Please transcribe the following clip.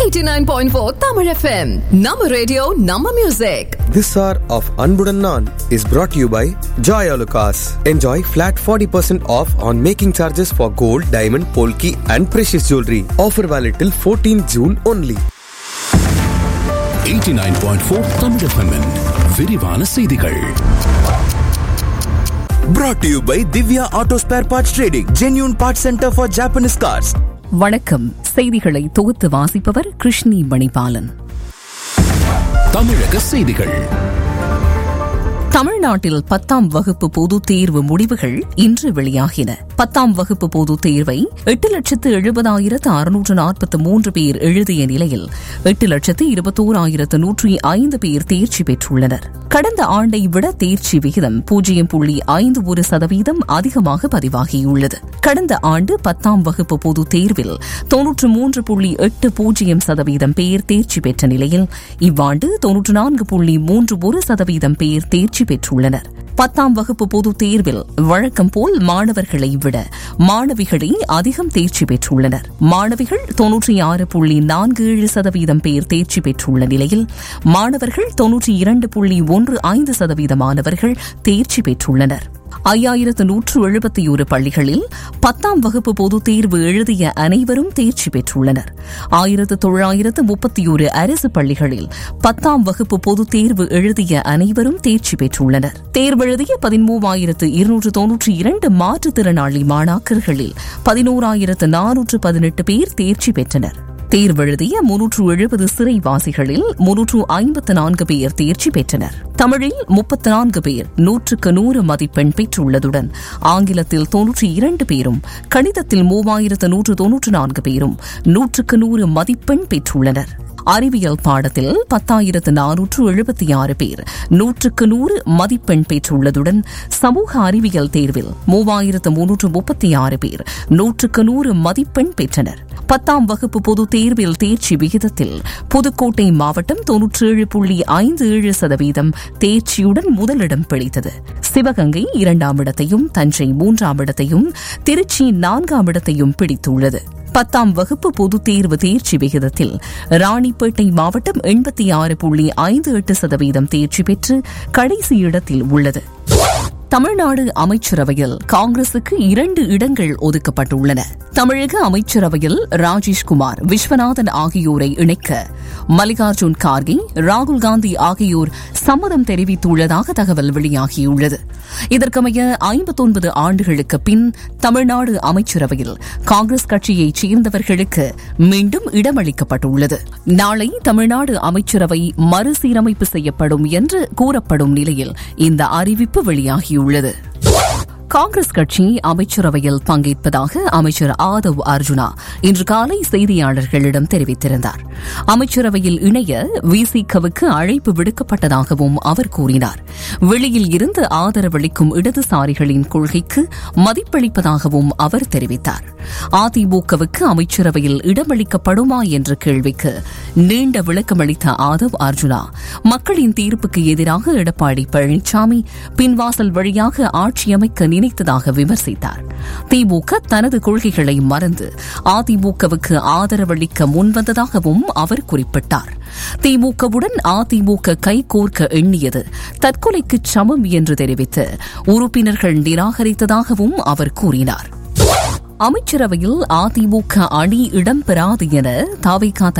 89.4 Tamil FM. Nama radio, Nama music. This hour of Anbudan Naan is brought to you by Joy Alucas. Enjoy flat 40% off on making charges for gold, diamond, polki and precious jewelry. Offer valid till 14 June only. 89.4 Tamil எஃப்எம்மின் விரிவான செய்திகள் Brought to you by Divya Auto Spare Parts Trading, genuine parts center for Japanese cars. வணக்கம் செய்திகளை தொகுத்து வாசிப்பவர் கிருஷ்ணி மணிபாலன் தமிழக செய்திகள் தமிழ்நாட்டில் பத்தாம் வகுப்பு பொதுத் தேர்வு முடிவுகள் இன்று வெளியாகின பத்தாம் வகுப்பு பொதுத் தேர்வை எட்டு லட்சத்து எழுபதாயிரத்து அறுநூற்று நாற்பத்து மூன்று பேர் எழுதிய நிலையில் எட்டு லட்சத்து இருபத்தோராயிரத்து நூற்றி ஐந்து பேர் தேர்ச்சி பெற்றுள்ளனர் கடந்த ஆண்டை விட தேர்ச்சி விகிதம் பூஜ்ஜியம் புள்ளி ஐந்து ஒரு சதவீதம் அதிகமாக பதிவாகியுள்ளது கடந்த ஆண்டு பத்தாம் வகுப்பு பொதுத் தேர்வில் தொன்னூற்று மூன்று புள்ளி எட்டு பூஜ்ஜியம் சதவீதம் பேர் தேர்ச்சி பெற்ற நிலையில் இவ்வாண்டு தொன்னூற்று நான்கு புள்ளி மூன்று ஒரு சதவீதம் பேர் தேர்ச்சி பெற்றுள்ளனர் பத்தாம் வகுப்பு பொதுத் தேர்வில் வழக்கம் போல் மாணவர்களை விட மாணவிகளே அதிகம் தேர்ச்சி பெற்றுள்ளனர் மாணவிகள் தொன்னூற்றி ஆறு புள்ளி நான்கு ஏழு சதவீதம் பேர் தேர்ச்சி பெற்றுள்ள நிலையில் மாணவர்கள் தொன்னூற்றி இரண்டு புள்ளி ஒன்று ஐந்து சதவீத மாணவர்கள் தேர்ச்சி பெற்றுள்ளனர் ஐயாயிரத்து நூற்று எழுபத்தி ஒரு பள்ளிகளில் பத்தாம் வகுப்பு பொதுத் தேர்வு எழுதிய அனைவரும் தேர்ச்சி பெற்றுள்ளனர் ஆயிரத்து தொள்ளாயிரத்து முப்பத்தி ஒரு அரசு பள்ளிகளில் பத்தாம் வகுப்பு பொதுத் தேர்வு எழுதிய அனைவரும் தேர்ச்சி பெற்றுள்ளனர் தேர்வெழுதிய பதிமூவாயிரத்து இருநூற்று தொன்னூற்றி இரண்டு மாற்றுத்திறனாளி மாணாக்கர்களில் பதினோராயிரத்து நானூற்று பதினெட்டு பேர் தேர்ச்சி பெற்றனர் தேர்வெழுதிய முன்னூற்று எழுபது சிறைவாசிகளில் முன்னூற்று ஐம்பத்து நான்கு பேர் தேர்ச்சி பெற்றனர் தமிழில் முப்பத்து நான்கு பேர் நூற்றுக்கு நூறு மதிப்பெண் பெற்றுள்ளதுடன் ஆங்கிலத்தில் தொன்னூற்றி இரண்டு பேரும் கணிதத்தில் மூவாயிரத்து நூற்று தொன்னூற்று நான்கு பேரும் நூற்றுக்கு நூறு மதிப்பெண் பெற்றுள்ளனர் அறிவியல் பாடத்தில் பத்தாயிரத்து நானூற்று எழுபத்தி ஆறு பேர் நூற்றுக்கு நூறு மதிப்பெண் பெற்றுள்ளதுடன் சமூக அறிவியல் தேர்வில் மூவாயிரத்து முன்னூற்று முப்பத்தி ஆறு பேர் நூற்றுக்கு நூறு மதிப்பெண் பெற்றனர் பத்தாம் வகுப்பு பொதுத் தேர்வில் தேர்ச்சி விகிதத்தில் புதுக்கோட்டை மாவட்டம் தொன்னூற்றேழு புள்ளி ஐந்து ஏழு சதவீதம் தேர்ச்சியுடன் முதலிடம் பிடித்தது சிவகங்கை இரண்டாம் இடத்தையும் தஞ்சை மூன்றாம் இடத்தையும் திருச்சி நான்காம் இடத்தையும் பிடித்துள்ளது பத்தாம் வகுப்பு பொதுத் தேர்வு தேர்ச்சி விகிதத்தில் ராணிப்பேட்டை மாவட்டம் எண்பத்தி ஆறு புள்ளி ஐந்து எட்டு சதவீதம் தேர்ச்சி பெற்று கடைசி இடத்தில் உள்ளது தமிழ்நாடு அமைச்சரவையில் காங்கிரசுக்கு இரண்டு இடங்கள் ஒதுக்கப்பட்டுள்ளன தமிழக அமைச்சரவையில் ராஜேஷ்குமார் விஸ்வநாதன் ஆகியோரை இணைக்க மல்லிகார்ஜுன் கார்கே ராகுல் காந்தி ஆகியோர் சம்மதம் தெரிவித்துள்ளதாக தகவல் வெளியாகியுள்ளது இதற்கமைய ஐம்பத்தொன்பது ஆண்டுகளுக்கு பின் தமிழ்நாடு அமைச்சரவையில் காங்கிரஸ் கட்சியைச் சேர்ந்தவர்களுக்கு மீண்டும் இடமளிக்கப்பட்டுள்ளது நாளை தமிழ்நாடு அமைச்சரவை மறுசீரமைப்பு செய்யப்படும் என்று கூறப்படும் நிலையில் இந்த அறிவிப்பு வெளியாகியுள்ளது காங்கிரஸ் கட்சி அமைச்சரவையில் பங்கேற்பதாக அமைச்சர் ஆதவ் அர்ஜுனா இன்று காலை செய்தியாளர்களிடம் தெரிவித்திருந்தார் அமைச்சரவையில் இணைய விசிகவுக்கு அழைப்பு விடுக்கப்பட்டதாகவும் அவர் கூறினார் வெளியில் இருந்து ஆதரவளிக்கும் இடதுசாரிகளின் கொள்கைக்கு மதிப்பளிப்பதாகவும் அவர் தெரிவித்தார் அதிமுகவுக்கு அமைச்சரவையில் இடமளிக்கப்படுமா என்ற கேள்விக்கு நீண்ட விளக்கமளித்த ஆதவ் அர்ஜுனா மக்களின் தீர்ப்புக்கு எதிராக எடப்பாடி பழனிசாமி பின்வாசல் வழியாக ஆட்சியமைக்க நினைத்ததாக விமர்சித்தார் திமுக தனது கொள்கைகளை மறந்து அதிமுகவுக்கு ஆதரவளிக்க முன்வந்ததாகவும் அவர் குறிப்பிட்டார் திமுகவுடன் அதிமுக கைகோர்க்க எண்ணியது தற்கொலைக்கு சமம் என்று தெரிவித்து உறுப்பினர்கள் நிராகரித்ததாகவும் அவர் கூறினார் அமைச்சரவையில் அதிமுக அணி இடம்பெறாது என தாவைக்கா